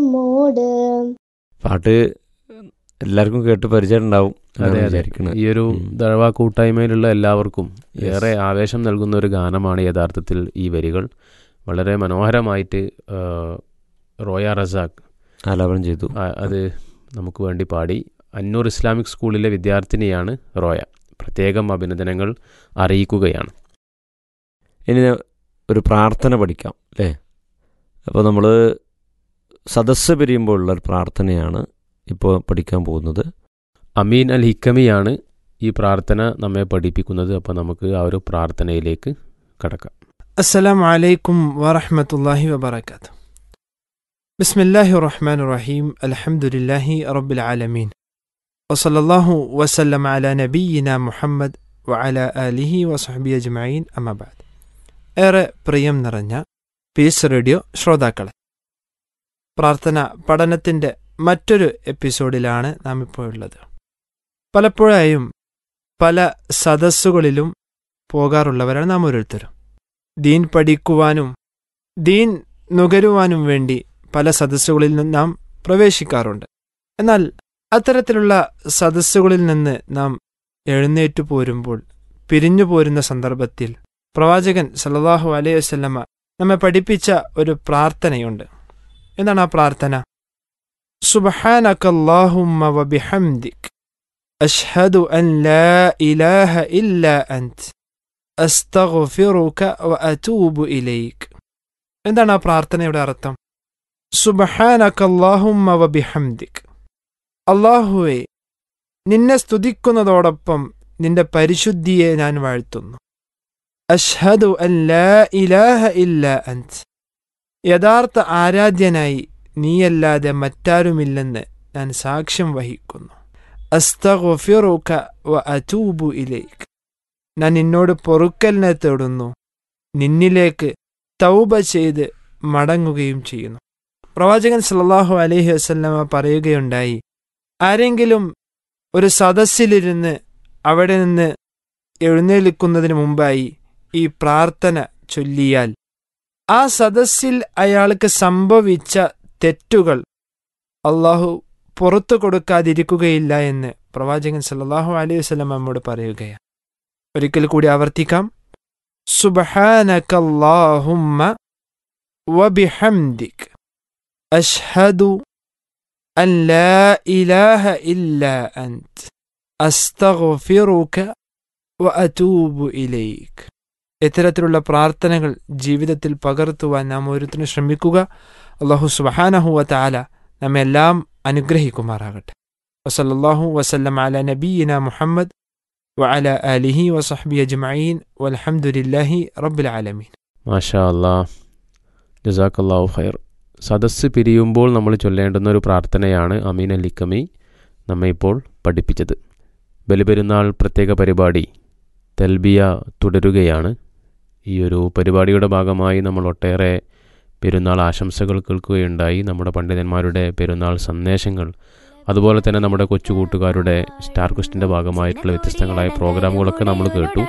നമ്മോട് പാട്ട് എല്ലാവർക്കും കേട്ട് പരിചയം ഉണ്ടാവും അതെ അതെ വിചാരിക്കുന്നത് ഈ ഒരു ഉം. ദഴവ കൂട്ടായ്മയിലുള്ള എല്ലാവർക്കും Yes. ഏറെ ആവേശം നൽകുന്ന ഒരു ഗാനമാണ് യഥാർത്ഥത്തിൽ ഈ വരികൾ വളരെ മനോഹരമായിട്ട് ആ, റോയ റസാഖ് ആലാപനം ചെയ്തു ആ- അത് നമുക്ക് വേണ്ടി പാടി അന്നൂർ ഇസ്ലാമിക് സ്കൂളിലെ വിദ്യാർത്ഥിനിയാണ് റോയ പ്രത്യേകം അഭിനന്ദനങ്ങൾ അറിയിക്കുകയാണ് ഇനി ഒരു പ്രാർത്ഥന പഠിക്കാം അല്ലേ അപ്പോൾ നമ്മൾ സദസ്സ് പിരിയുമ്പോൾ ഉള്ള ഒരു പ്രാർത്ഥനയാണ് ഇപ്പോൾ പഠിക്കാൻ പോകുന്നത് അമീൻ അൽ ഹിക്കമിയാണ് ഈ പ്രാർത്ഥന നമ്മെ പഠിപ്പിക്കുന്നത് അപ്പോൾ നമുക്ക് ആ ഒരു പ്രാർത്ഥനയിലേക്ക് കടക്കാം السلام عليكم ورحمة الله وبركاته بسم الله الرحمن الرحيم الحمد لله رب العالمين وصلى الله وسلم على نبينا محمد وعلى آله وصحبه أجمعين أما بعد ഏറെ പ്രിയം നിറഞ്ഞ പീസ് റേഡിയോ ശ്രോതാക്കളെ പ്രാർത്ഥന പഠനത്തിൻ്റെ മറ്റൊരു എപ്പിസോഡിലാണ് നാം ഇപ്പോൾ ഉള്ളത് പലപ്പോഴായും പല സദസ്സുകളിലും പോകാറുള്ളവരാണ് നാം ഓരോരുത്തരും ദീൻ പഠിക്കുവാനും ദീൻ നുകരുവാനും വേണ്ടി പല സദസ്സുകളിൽ നിന്ന് നാം പ്രവേശിക്കാറുണ്ട് എന്നാൽ അത്തരത്തിലുള്ള സദസ്സുകളിൽ നിന്ന് നാം എഴുന്നേറ്റു പോരുമ്പോൾ പിരിഞ്ഞു പോരുന്ന സന്ദർഭത്തിൽ പ്രവാചകൻ സല്ലല്ലാഹു അലൈഹി വസല്ലമ നമ്മെ പഠിപ്പിച്ച ഒരു പ്രാർത്ഥനയുണ്ട് എന്താണ് ആ പ്രാർത്ഥന സുബ്ഹാനകല്ലാഹുമ്മ വബിഹംദിക് അഷ്ഹദു അൻ ലാ ഇലാഹ ഇല്ലാ അൻത് അസ്തഗ്ഫിറുക വഅതൂബു ഇലൈക് എന്താണ് ആ പ്രാർത്ഥനയുടെ അർത്ഥം സുബ്ഹാനകല്ലാഹുമ്മ വബിഹംദിക് അല്ലാഹുവേ നിന്നെ സ്തുതിക്കുന്നതോടൊപ്പം നിന്റെ പരിശുദ്ധിയെ ഞാൻ വാഴ്ത്തുന്നു അഷ്ഹദു അൻ ലാ ഇലാഹ ഇല്ലാ അൻത് യഥാർത്ഥ ആരാധ്യനായി നീയല്ലാതെ മറ്റാരുമില്ലെന്ന് ഞാൻ സാക്ഷ്യം വഹിക്കുന്നു അസ്തഗ്ഫിറുക വഅതൂബു ഇലൈക് ഞാൻ നിന്നോട് പൊറുക്കലിനെ തേടുന്നു നിന്നിലേക്ക് തൗബ ചെയ്ത് മടങ്ങുകയും ചെയ്യുന്നു പ്രവാചകൻ സല്ലല്ലാഹു അലൈഹി വസല്ലമ പറയുകയുണ്ടായി ആരെങ്കിലും ഒരു സദസ്സിലിരുന്ന് അവിടെ നിന്ന് എഴുന്നേൽക്കുന്നതിന് മുമ്പായി ഈ പ്രാർത്ഥന ചൊല്ലിയാൽ ആ സദസ്സിൽ അയാൾക്ക് സംഭവിച്ച തെറ്റുകൾ അള്ളാഹു പുറത്തു കൊടുക്കാതിരിക്കുകയില്ല എന്ന് പ്രവാചകൻ സല്ലല്ലാഹു അലൈഹി വസല്ലം നമ്മോട് പറയുകയാണ് ഒരിക്കൽ കൂടി ആവർത്തിക്കാം സുബ്ഹാനകല്ലാഹുമ്മ വബിഹംദിക് അഷ്ഹദു അൻ ലാ ഇലാഹ ഇല്ലാ അൻത് അസ്തഗ്ഫിറുക വഅതൂബു ഇലൈക് ഇത്തരത്തിലുള്ള പ്രാർത്ഥനകൾ ജീവിതത്തിൽ പകർത്തുവാൻ നാം ഓരോരുത്തരും ശ്രമിക്കുക അള്ളാഹു സുബ്ഹാനഹു വതആല നമ്മെല്ലാം അനുഗ്രഹിക്കുമാറാകട്ടെ വസല്ലല്ലാഹു വസല്ലം അല നബിയിന മുഹമ്മദ് وعلى آله وصحبه أجمعين والحمد لله رب العالمين മാഷാ അല്ലാ ജസാക്കല്ലാഹു ഖൈർ സദസ്സ് പിരിയുമ്പോൾ നമ്മൾ ചൊല്ലേണ്ടുന്ന ഒരു പ്രാർത്ഥനയാണ് അമീൻ അൽ ഹിക്കമി നമ്മെ ഇപ്പോൾ പഠിപ്പിച്ചത് ബലിപെരുന്നാൾ പ്രത്യേക പരിപാടി തെൽബിയ തുടരുകയാണ് ഈ ഒരു പരിപാടിയുടെ ഭാഗമായി നമ്മൾ ഒട്ടേറെ പെരുന്നാൾ ആശംസകൾ കേൾക്കുകയുണ്ടായി നമ്മുടെ പണ്ഡിതന്മാരുടെ പെരുന്നാൾ സന്ദേശങ്ങൾ അതുപോലെ തന്നെ നമ്മുടെ കൊച്ചു കൂട്ടുകാരുടെ സ്റ്റാർ ക്വസ്റ്റിൻ്റെ ഭാഗമായിട്ടുള്ള വ്യത്യസ്തങ്ങളായ പ്രോഗ്രാമുകളൊക്കെ നമ്മൾ കേട്ടു